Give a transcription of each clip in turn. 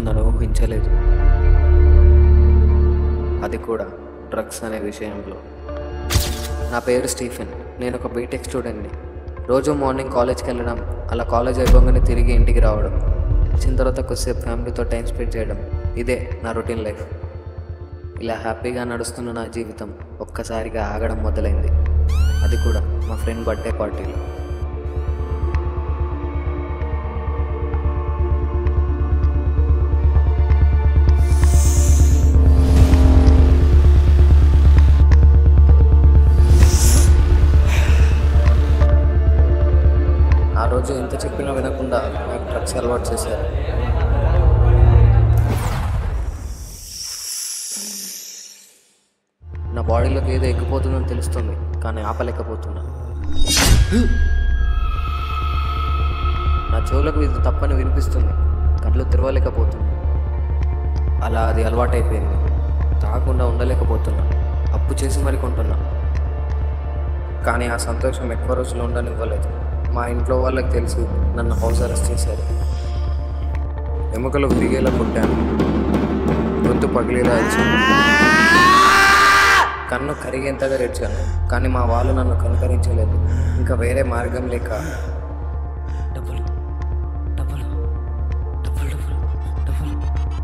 జరుగుతుందని ఊహించలేదు అది కూడా డ్రగ్స్ అనే విషయంలో నా పేరు స్టీఫెన్ నేను ఒక బీటెక్ స్టూడెంట్ని రోజు మార్నింగ్ కాలేజ్కి వెళ్ళడం అలా కాలేజ్ అయిపోగానే తిరిగి ఇంటికి రావడం వచ్చిన తర్వాత కొద్దిసేపు ఫ్యామిలీతో టైం స్పెండ్ చేయడం ఇదే నా రొటీన్ లైఫ్ ఇలా హ్యాపీగా నడుస్తున్న నా జీవితం ఒక్కసారిగా ఆగడం మొదలైంది అది కూడా మా ఫ్రెండ్ బర్త్డే పార్టీలో ఆ రోజు ఎంత చెప్పినా వినకుండా నాకు డ్రగ్స్ అలవాటు చేశారు నా బాడీలోకి ఏదో ఎక్కిపోతుందని తెలుస్తుంది కానీ ఆపలేకపోతున్నా నా చెవులకు ఇది తప్పని వినిపిస్తుంది కళ్ళు తెరవలేకపోతున్నా అలా అది అలవాటైపోయింది తాగకుండా ఉండలేకపోతున్నా అప్పు చేసి మరి కొంటున్నా కానీ ఆ సంతోషం ఎక్కువ రోజులు ఉండనివ్వలేదు మా ఇంట్లో వాళ్ళకి తెలిసి నన్ను హౌస్ అరెస్ట్ చేశారు ఎముకలు విరిగేలా కొట్టాను గొంతు పగిలేలా ఇచ్చాను కన్ను కరిగేంతగా రెచ్చాను కానీ మా వాళ్ళు నన్ను కనుకరించలేదు ఇంకా వేరే మార్గం లేక డబ్బులు డబ్బులు డబ్బులు డబ్బులు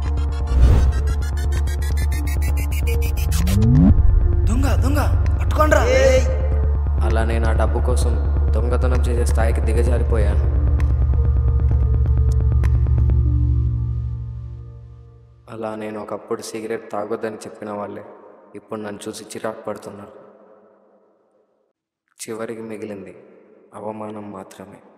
దొంగ దొంగ పట్టుకోండ్రా అలా నేను ఆ డబ్బు కోసం దొంగతనం చేసే స్థాయికి దిగజారిపోయాను అలా నేను ఒకప్పుడు సిగరెట్ తాగొద్దని చెప్పిన వాళ్ళే ఇప్పుడు నన్ను చూసి చిరాకు పడుతున్నారు చివరికి మిగిలింది అవమానం మాత్రమే